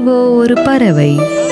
நினைவோ ஒரு பறவை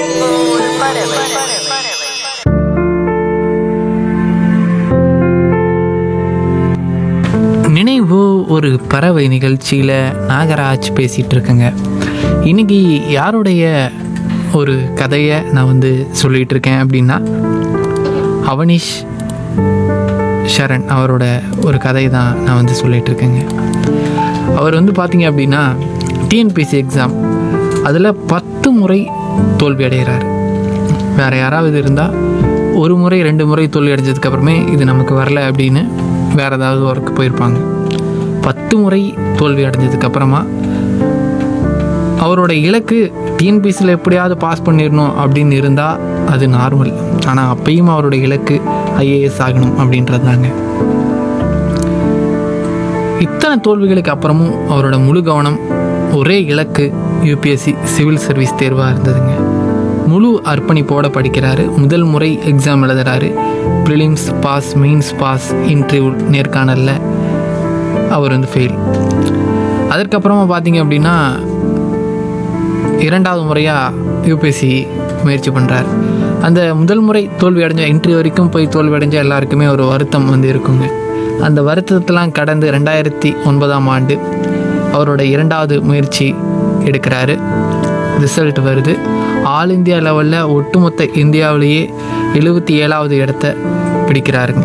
நினைவு ஒரு பறவை நிகழ்ச்சியில் நாகராஜ் பேசிகிட்டு இருக்கேங்க இன்னைக்கு யாருடைய ஒரு கதையை நான் வந்து சொல்லிகிட்டு இருக்கேன் அப்படின்னா அவனிஷ் ஷரண் அவரோட ஒரு கதை தான் நான் வந்து சொல்லிகிட்டு இருக்கேங்க அவர் வந்து பார்த்தீங்க அப்படின்னா டிஎன்பிசி எக்ஸாம் அதில் பத்து முறை தோல்வி அடைகிறார் வேறு யாராவது இருந்தால் ஒரு முறை ரெண்டு முறை தோல்வி அடைஞ்சதுக்கப்புறமே இது நமக்கு வரல அப்படின்னு வேறு ஏதாவது ஒர்க்கு போயிருப்பாங்க பத்து முறை தோல்வி அடைஞ்சதுக்கப்புறமா அவரோட இலக்கு டிஎன்பிசியில் எப்படியாவது பாஸ் பண்ணிடணும் அப்படின்னு இருந்தால் அது நார்மல் ஆனால் அப்பயும் அவரோட இலக்கு ஐஏஎஸ் ஆகணும் அப்படின்றது தாங்க இத்தனை தோல்விகளுக்கு அப்புறமும் அவரோட முழு கவனம் ஒரே இலக்கு யூபிஎஸ்சி சிவில் சர்வீஸ் தேர்வாக இருந்ததுங்க முழு அர்ப்பணிப்போட படிக்கிறாரு முதல் முறை எக்ஸாம் எழுதுறாரு prelims pass mains pass interview நேர்காணலில் அவர் வந்து ஃபெயில் அதற்கப்புறமா பார்த்தீங்க அப்படின்னா இரண்டாவது முறையாக யூபிஎஸ்சி முயற்சி பண்ணுறார் அந்த முதல் முறை தோல்வி அடைஞ்ச இன்டர்வியூ வரைக்கும் போய் தோல்வி அடைஞ்ச எல்லாருக்குமே ஒரு வருத்தம் வந்து இருக்குங்க அந்த வருத்தத்தெல்லாம் கடந்து ரெண்டாயிரத்தி ஒன்பதாம் ஆண்டு அவரோட இரண்டாவது முயற்சி எடுக்கிறாரு ரிசல்ட் வருது ஆல் இந்தியா லெவலில் ஒட்டுமொத்த இந்தியாவிலேயே எழுபத்தி ஏழாவது இடத்த பிடிக்கிறாருங்க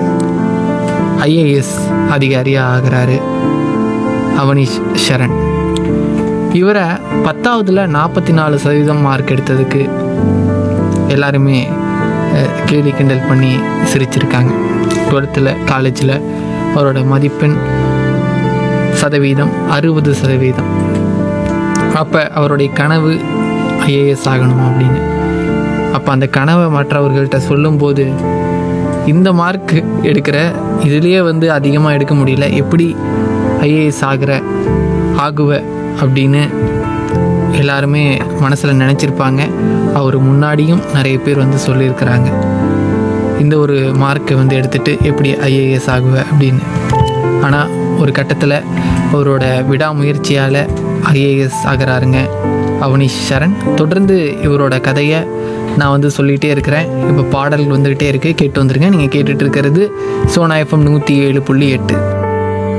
ஐஏஎஸ் அதிகாரியாக ஆகிறாரு அவனிஷ் ஷரண் இவரை பத்தாவதுல நாற்பத்தி நாலு சதவீதம் மார்க் எடுத்ததுக்கு எல்லாருமே அஹ், கேலி கிண்டல் பண்ணி சிரிச்சிருக்காங்க டுவெல்த்தில் காலேஜில் அவரோட மதிப்பெண் சதவீதம் அறுபது சதவீதம் அப்போ அவருடைய கனவு ஐஏஎஸ் ஆகணும் அப்படின்னு அப்போ அந்த கனவை மற்றவர்கள்ட்ட சொல்லும்போது இந்த மார்க் எடுக்கிற இதுலேயே வந்து அதிகமாக எடுக்க முடியல எப்படி ஐஏஎஸ் ஆகிற ஆகுவ அப்படின்னு எல்லாருமே மனசில் நினச்சிருப்பாங்க அவர் முன்னாடியும் நிறைய பேர் வந்து சொல்லியிருக்கிறாங்க இந்த ஒரு மார்க்கை வந்து எடுத்துட்டு எப்படி ஐஏஎஸ் ஆகுவ அப்படின்னு ஆனால் ஒரு கட்டத்தில் அவரோட விடாமுயற்சியால் ஐஏஎஸ் ஆகிறாருங்க அவனிஷ் சரண் தொடர்ந்து இவரோட கதையை நான் வந்து சொல்லிகிட்டே இருக்கிறேன் இப்போ பாடல் வந்துக்கிட்டே இருக்குது கேட்டு வந்துருங்க நீங்கள் கேட்டுட்டு இருக்கிறது சோனா எஃப்எம் நூற்றி ஏழு புள்ளி எட்டு